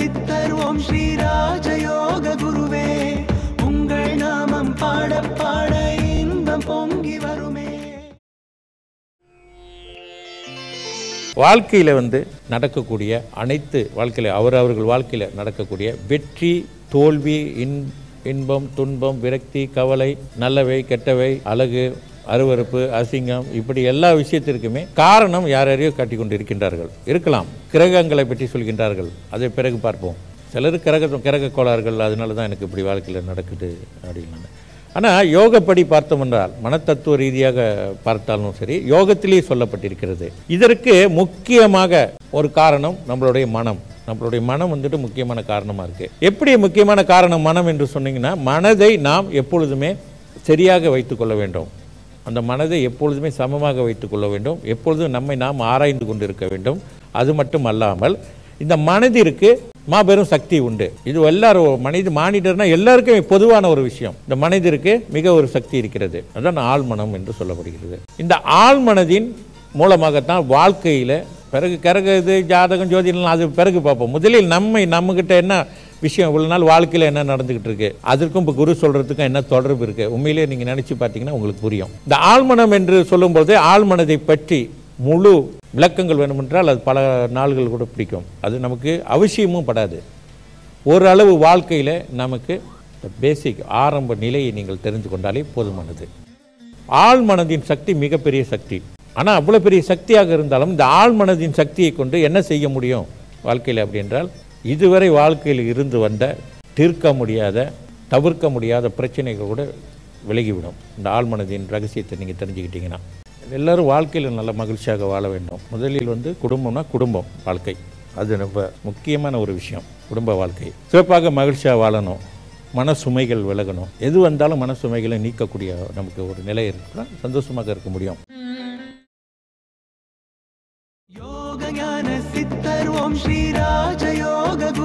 சித்தர் ஓம் ஸ்ரீ ராஜயோக குருவே உங்கள் நாமம் பாட பாட இன்பம் பொங்கி வருமே வாழ்க்கையில் வந்து நடக்கக்கூடிய அனைத்து வாழ்க்கையில் அவர் அவர்கள் வாழ்க்கையில் நடக்கக்கூடிய வெற்றி தோல்வி இன் இன்பம் துன்பம் விரக்தி கவலை நல்லவை கெட்டவை அழகு அருவருப்பு அசிங்கம் இப்படி எல்லா விஷயத்திற்குமே காரணம் யார் யாரையோ காட்டி கொண்டு இருக்கின்றார்கள் இருக்கலாம் கிரகங்களை பற்றி சொல்கின்றார்கள் அதை பிறகு பார்ப்போம் சிலர் கிரக கிரக கோளாறுகள் அதனால தான் எனக்கு இப்படி வாழ்க்கையில் நடக்குது அப்படின்னு ஆனால் யோகப்படி பார்த்தோம் என்றால் மனத்தத்துவ ரீதியாக பார்த்தாலும் சரி யோகத்திலேயே சொல்லப்பட்டிருக்கிறது இதற்கு முக்கியமாக ஒரு காரணம் நம்மளுடைய மனம் நம்மளுடைய மனம் வந்துட்டு முக்கியமான காரணமாக இருக்குது எப்படி முக்கியமான காரணம் மனம் என்று சொன்னீங்கன்னா மனதை நாம் எப்பொழுதுமே சரியாக வைத்துக்கொள்ள வேண்டும் அந்த மனதை எப்பொழுதுமே சமமாக வைத்துக்கொள்ள வேண்டும் எப்பொழுதும் நம்மை நாம் ஆராய்ந்து கொண்டிருக்க வேண்டும் அது மட்டும் அல்லாமல் இந்த மனதிற்கு மாபெரும் சக்தி உண்டு இது எல்லாரும் மனித மானிடர்னா எல்லாருக்கும் பொதுவான ஒரு விஷயம் இந்த மனிதருக்கு மிக ஒரு சக்தி இருக்கிறது அதான் ஆழ்மனம் என்று சொல்லப்படுகிறது இந்த ஆழ்மனதின் மூலமாகத்தான் வாழ்க்கையில் பிறகு கரக இது ஜாதகம் ஜோதிடம் அது பிறகு பார்ப்போம் முதலில் நம்மை நம்மக்கிட்ட என்ன விஷயம் இவ்வளோ நாள் வாழ்க்கையில் என்ன நடந்துக்கிட்டு இருக்கு அதற்கும் இப்போ குரு சொல்கிறதுக்கும் என்ன தொடர்பு இருக்குது உண்மையிலேயே நீங்கள் நினச்சி பார்த்தீங்கன்னா உங்களுக்கு புரியும் இந்த ஆழ்மனம் என்று சொல்லும்போது ஆழ்மனதை பற்றி முழு விளக்கங்கள் வேண்டுமென்றால் அது பல நாள்கள் கூட பிடிக்கும் அது நமக்கு அவசியமும் படாது ஓரளவு வாழ்க்கையில் நமக்கு பேசிக் ஆரம்ப நிலையை நீங்கள் தெரிந்து கொண்டாலே போதுமானது ஆழ்மனதின் சக்தி மிகப்பெரிய சக்தி ஆனால் அவ்வளோ பெரிய சக்தியாக இருந்தாலும் இந்த ஆழ்மனதின் சக்தியை கொண்டு என்ன செய்ய முடியும் வாழ்க்கையில் அப்படி என்றால் இதுவரை வாழ்க்கையில் இருந்து வந்த தீர்க்க முடியாத தவிர்க்க முடியாத பிரச்சனைகள் கூட விலகிவிடும் இந்த ஆழ்மனதின் ரகசியத்தை நீங்கள் தெரிஞ்சுக்கிட்டீங்கன்னா எல்லாரும் வாழ்க்கையில் நல்ல மகிழ்ச்சியாக வாழ வேண்டும் முதலில் வந்து குடும்பம்னா குடும்பம் வாழ்க்கை அது ரொம்ப முக்கியமான ஒரு விஷயம் குடும்ப வாழ்க்கை சிறப்பாக மகிழ்ச்சியாக வாழணும் மன சுமைகள் விலகணும் எது வந்தாலும் மன சுமைகளை நீக்கக்கூடிய நமக்கு ஒரு நிலை இருக்குன்னா சந்தோஷமாக இருக்க முடியும் யோக ஞான சித்தர் ஓம் ஸ்ரீ ராஜயோக குரு